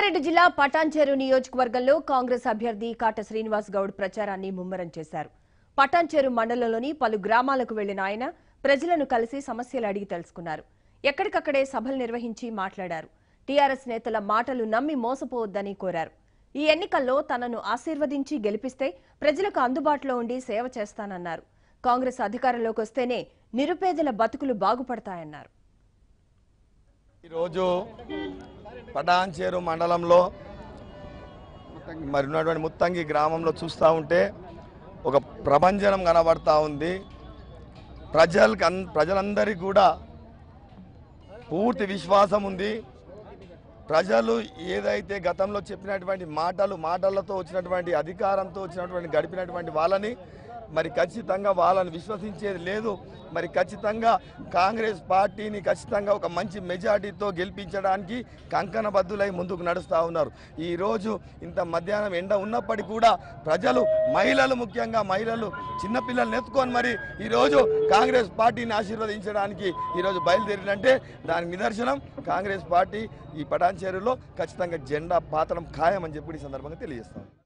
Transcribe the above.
రంగారెడ్డి జిల్లా పటాన్చెరు నియోజకవర్గంలో కాంగ్రెస్ అభ్యర్థి కాట శ్రీనివాస్ గౌడ్ ప్రచారాన్ని ముమ్మరం చేశారు పటాన్చెరు మండలంలోని పలు గ్రామాలకు వెళ్లిన ఆయన ప్రజలను కలిసి సమస్యలు అడిగి తెలుసుకున్నారు ఎక్కడికక్కడే సభలు నిర్వహించి మాట్లాడారు టీఆర్ఎస్ నేతల మాటలు నమ్మి మోసపోవద్దని కోరారు ఈ ఎన్నికల్లో తనను ఆశీర్వదించి గెలిపిస్తే ప్రజలకు అందుబాటులో ఉండి సేవ చేస్తానన్నారు కాంగ్రెస్ అధికారంలోకి వస్తేనే నిరుపేదల బతుకులు బాగుపడతాయన్నారు ఈరోజు పటాన్చేరు మండలంలో మరి ఉన్నటువంటి ముత్తంగి గ్రామంలో చూస్తూ ఉంటే ఒక ప్రభంజనం కనబడతా ఉంది ప్రజలకు అన్ ప్రజలందరికీ కూడా పూర్తి విశ్వాసం ఉంది ప్రజలు ఏదైతే గతంలో చెప్పినటువంటి మాటలు మాటలతో వచ్చినటువంటి అధికారంతో వచ్చినటువంటి గడిపినటువంటి వాళ్ళని మరి ఖచ్చితంగా వాళ్ళని విశ్వసించేది లేదు మరి ఖచ్చితంగా కాంగ్రెస్ పార్టీని ఖచ్చితంగా ఒక మంచి మెజార్టీతో గెలిపించడానికి కంకణబద్దులై ముందుకు నడుస్తూ ఉన్నారు ఈరోజు ఇంత మధ్యాహ్నం ఎండ ఉన్నప్పటికీ కూడా ప్రజలు మహిళలు ముఖ్యంగా మహిళలు చిన్నపిల్లల్ని ఎత్తుకొని మరి ఈరోజు కాంగ్రెస్ పార్టీని ఆశీర్వదించడానికి ఈరోజు బయలుదేరినంటే దానికి నిదర్శనం కాంగ్రెస్ పార్టీ ఈ పటాన్చేరులో ఖచ్చితంగా జెండా పాతడం ఖాయమని చెప్పి ఈ సందర్భంగా తెలియజేస్తాం